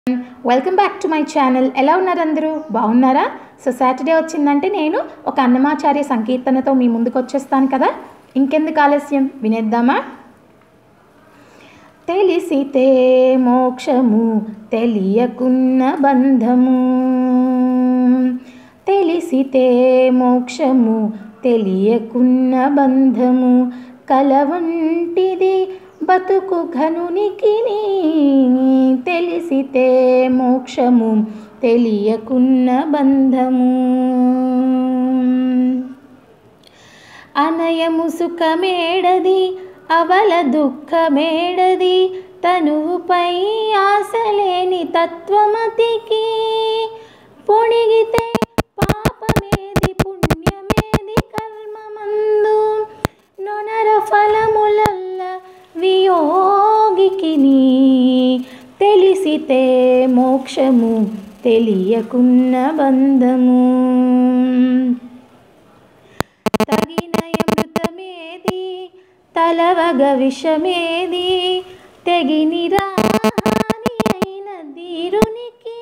welcome back to my channel ఎలా ఉన్నారు అందరూ బాగున్నారా సో సాటర్డే వచ్చిందంటే నేను ఒక అన్నమాచార్య సంకీర్తనతో మీ ముందుకు వచ్చేస్తాను కదా ఇంకెందుకు ఆలస్యం వినేద్దామా తెలిసితే మోక్షము తెలియకున్న బంధము తెలిసితే మోక్షము తెలియకున్న బంధము కలవంటిది బతుకు ఘనునికి తెలిసితే మోక్షము తెలియకున్న బంధము అనయము సుఖమేడది అవల దుఃఖమేడది తనువుపై ఆశలేని తత్వమతికి పొణిగితే పాపమేది పుణ్యమేది కర్మమందు నొనర ఫలములల్ల వియోగికిని తెలిసితే మోక్షము తెలియకున్న బంధము తగిన అమృతమేది తలవగ విషమేది తెగిని రాని అయిన ధీరునికి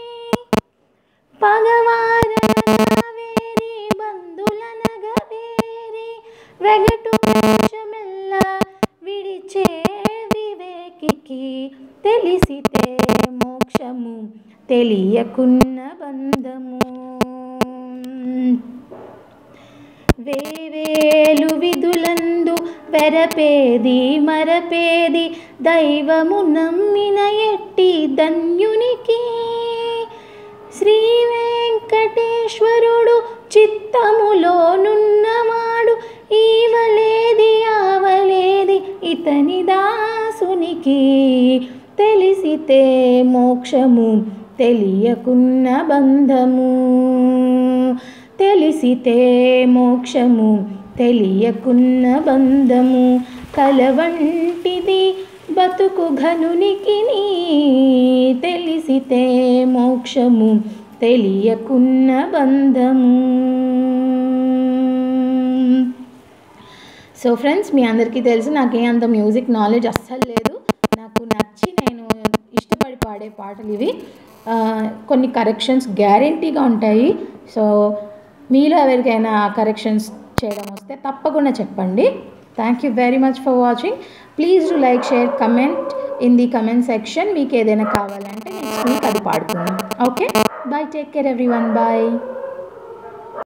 పగవారవేరి బంధులనగ వేరి వెగటు మోక్షమెల్ల విడిచే వివేకికి తెలిసితే మోక్షము తెలియకున్న బంధము వేవేలు విధులందు వెరపేది మరపేది దైవము నమ్మిన ఎట్టి ధన్యునికి శ్రీ వెంకటేశ్వరుడు చిత్తములోనున్నవాడు ఈవలేది ఆవలేది ఇతని దాసునికి తెలిసితే మోక్షము తెలియకున్న బంధము తెలిసితే మోక్షము తెలియకున్న బంధము కలవంటిది బతుకు ఘనునికి తెలిసితే మోక్షము తెలియకున్న బంధము సో ఫ్రెండ్స్ మీ అందరికీ తెలుసు నాకే అంత మ్యూజిక్ నాలెడ్జ్ అస్సలు లేదు నాకు నచ్చి నేను ఇష్టపడి పాడే పాటలు ఇవి ఆ, కొన్ని కరెక్షన్స్ గ్యారంటీగా ఉంటాయి సో మీలో ఎవరికైనా కరెక్షన్స్ చేయడం వస్తే తప్పకుండా చెప్పండి thank you very much for watching please do like share comment in the comment section మీకు ఏదైనా కావాలంటే నెక్స్ట్ వీక్ అది పాడుకుందాం okay bye take care everyone bye